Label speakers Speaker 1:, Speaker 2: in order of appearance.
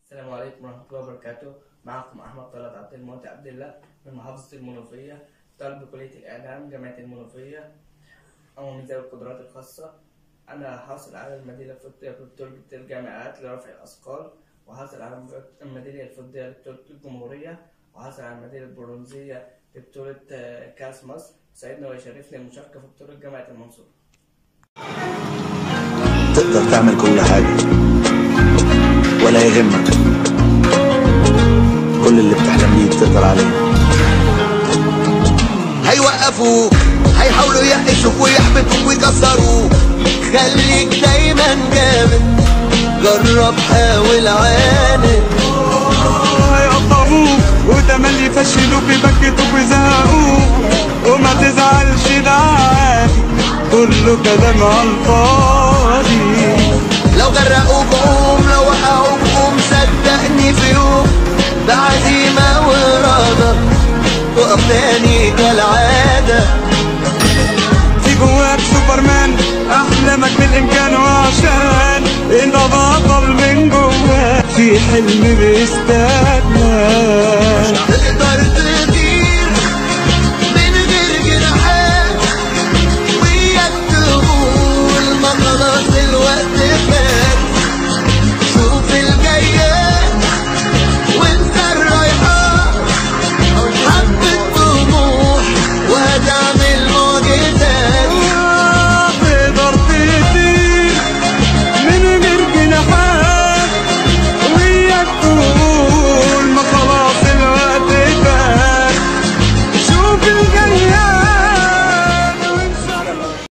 Speaker 1: السلام عليكم ورحمة الله وبركاته معكم أحمد طلعت عبد الموت عبد الله من محافظة المنوفية طالب كلية الإعلام جامعة المنوفية أو من ذوي القدرات الخاصة أنا حاصل على الميدالية الفضية في بطولة الجامعات لرفع الأثقال وحاصل على الميدالية الفضية لبطولة الجمهورية وحاصل على الميدالية البرونزية لبطولة آه، كأس مصر سعدنا ويشرفني المشاركة في بطولة جامعة المنصورة
Speaker 2: تقدر تعمل كل حاجة ولا يهمك كل اللي بتحلم بيه بتقدر عليه
Speaker 3: هيوقفوك هيحاولوا يقشوك ويحبطوك ويكسروك خليك دايما جامد جرب حاول عاند
Speaker 4: هيقطعوك وتملي يفشلوك يبكتوك ويزهقوك وما تزعلش ده عادي كله كلام على الفاضي
Speaker 3: لو غرقوك قوم لو وقعوك قوم صدقني في يوم بعزيمة وإرادة تقف تاني كالعادة
Speaker 4: في جواك سوبرمان احلامك بالامكان وعشان انت بطل من جواك في حلم بيستاهل